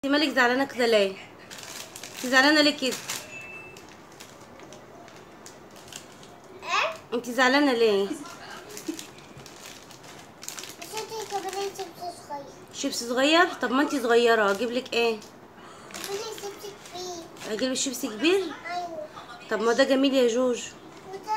انت مالك زعلانه كده ليه انت زعلانه ليه كده ايه انت زعلانه ليه بس انت كمان شيبسي صغير شيبس صغير طب ما انت صغيره اجيب لك ايه كمان شيبسي كبير اجيب لك شيبس كبير ايوه طب ما ده جميل يا جوج وده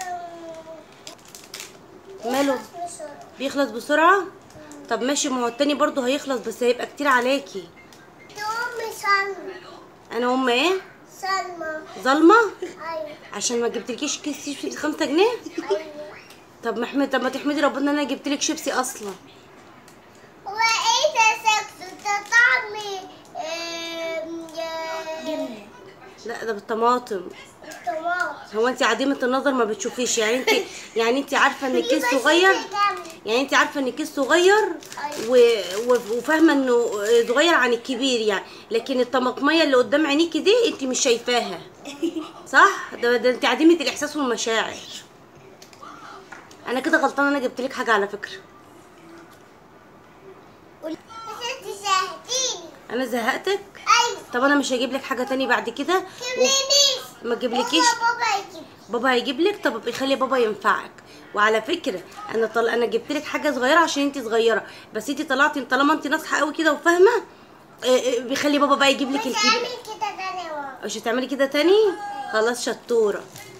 ماله؟ يخلص بسرعة. بيخلص بسرعه طب ماشي ما هو التاني برضه هيخلص بس هيبقى كتير عليكي ده امي سلمى انا ام ايه سلمى ظلمه ايوه عشان ما جبتلكيش كيس شيبسي بخمسة جنيه ايوه طب ما احمد طب ما تحمدي ربنا ان انا جبتلك شيبسي اصلا هو ايه ده سكس ده طعم جبنة لا ده بالطماطم الطماط هو انت عديمه النظر ما بتشوفيش يعني انت يعني انت عارفه ان الكيس صغير يعني انت عارفه ان الكيس صغير و... و... وفاهمه انه صغير عن الكبير يعني لكن الطماطميه اللي قدام عينيكي دي انت مش شايفاها صح ده, ده انت عديمه الاحساس والمشاعر انا كده غلطانه انا جبت لك حاجه على فكره بس انت زهقتيني انا زهقتك ايوه طب انا مش هجيب لك حاجه تاني بعد كده و... كملينيش ما اجيبلكيش بابا يجيب بابا هيجيب لك طب بيخلي بابا ينفعك وعلى فكره انا طل... انا جبت لك حاجه صغيره عشان انت صغيره بس انت طلعتي طالما انت ناصحه قوي كده وفاهمه آه، آه، بيخلي بابا بقى يجيب لك مش الكبير هعمل كده تاني يا ماما مش هتعملي كده تاني خلاص شطوره